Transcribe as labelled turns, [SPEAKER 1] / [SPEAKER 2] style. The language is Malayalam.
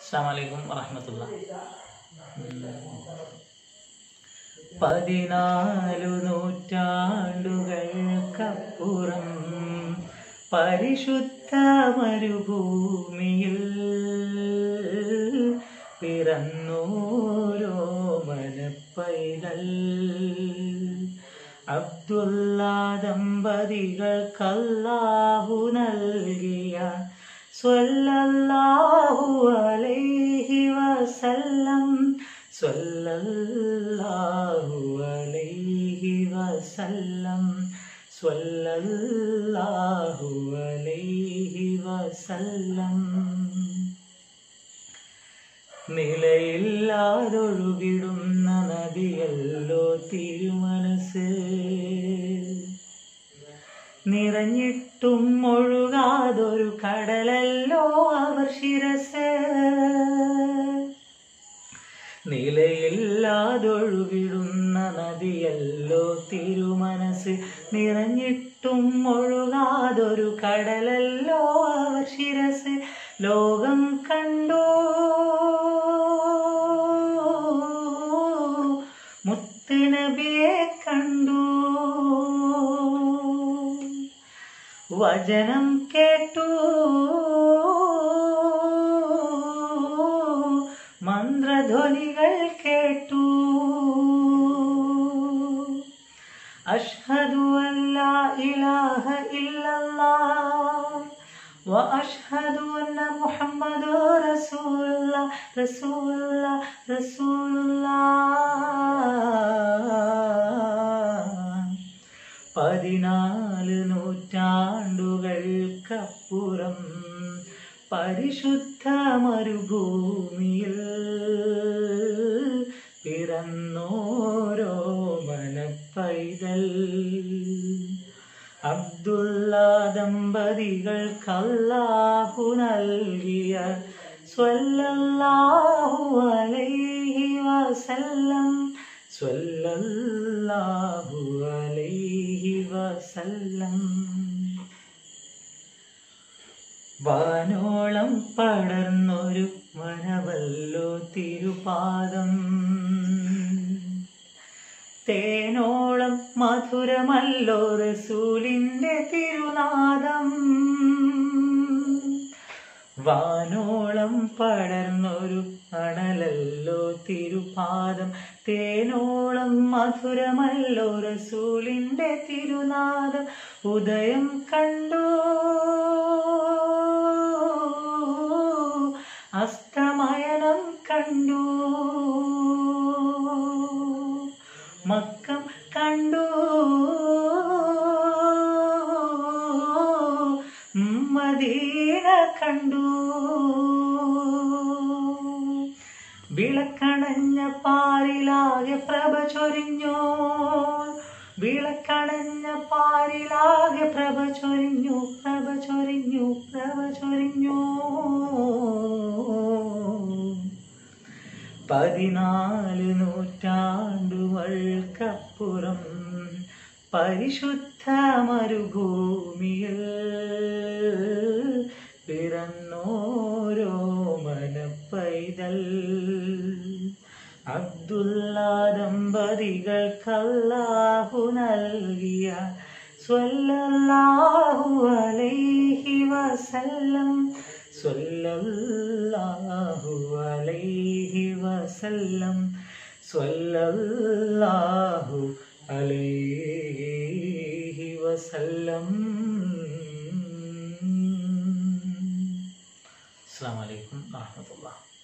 [SPEAKER 1] അസ്സാമലൈക്കും വറഹമത്തുള്ള പതിനാലു നൂറ്റാണ്ടുകൾക്കപ്പുറം പരിശുദ്ധ മരുഭൂമിയിൽ പിറന്നോരോ മനപ്പൈതൽ അബ്ദുള്ള ദമ്പതികൾക്കല്ലാഹു നൽകിയ സ്വല്ലല്ലാഹു അലൈഹി വസല്ലം സ്വല്ലല്ലാഹു അലൈഹി വസല്ലം സ്വല്ലല്ലാഹു അലൈഹി വസല്ലം നിലയില്ലാതൊഴുകിടുന്ന നദിയല്ലോ തിരുമനസ് നിറഞ്ഞിട്ടും ഒഴുകാതൊരു കടലല്ലോ അവർ ശിരസ് നിലയില്ലാതൊഴുകിടുന്ന നദിയല്ലോ തിരുമനസ് നിറഞ്ഞിട്ടും ഒഴുകാതൊരു കടലല്ലോ അവർ ശിരസ് ലോകം കണ്ടു മുത്തുനബിയെ കണ്ടു വചനം കേട്ടു മന്ത്രധ്വനികൾ കേട്ടു അഷ്ഹദു അല്ലാ ഇലാഹ ഇല്ലല്ലാഹ് وأشهد أن محمد رسول الله رسول الله رسول الله പതിനാല് നൂറ്റാണ്ടുകൾക്കപ്പുറം പരിശുദ്ധ മരുഭൂമിയിൽ പിറന്നോരോ മനപ്പൈതൽ അബ്ദുള്ള ദമ്പതികൾക്കല്ലാഹു നൽകിയ സ്വല്ലല്ലാഹു അലൈഹി വസല്ലം സ്വല്ലല്ലാഹു അലൈഹി വസല്ലം വാനോളം പടർന്നൊരു വനവല്ലോ തിരുപാദം തേനോളം മധുരമല്ലോ റസൂലിന്റെ തിരുനാദം വാനോളം പടർന്നൊരു അണലല്ലോ തിരുപാദം തേനോളം മധുരമല്ലോ റസൂലിന്റെ തിരുനാദം ഉദയം കണ്ടു അസ്തമയനം കണ്ടു മക്കം കണ്ടു മദീന കണ്ടു വിളക്കണഞ്ഞ പാരിലാകെ പ്രഭ ചൊരിഞ്ഞു വിളക്കണഞ്ഞ പാരിലാകെ പ്രഭ ചൊരിഞ്ഞു പ്രഭ ചൊരിഞ്ഞു പ്രഭ ചൊരിഞ്ഞു പതിനാല് നൂറ്റാണ്ടുകൾക്കപ്പുറം പരിശുദ്ധ മരുഭൂമിയിൽ പിറന്നോരോ മനപ്പൈതൽ അബ്ദുള്ള ദമ്പതികൾക്കല്ലാഹു നൽകിയ സ്വല്ലല്ലാഹു അലൈഹി വസല്ലം സ്വല്ലല്ലാഹു അലൈഹി വസല്ലം സ്വല്ലല്ലാഹു അലൈഹി വസല്ലം അസ്സാം വലൈക്കും വാഹമത്തുള്ള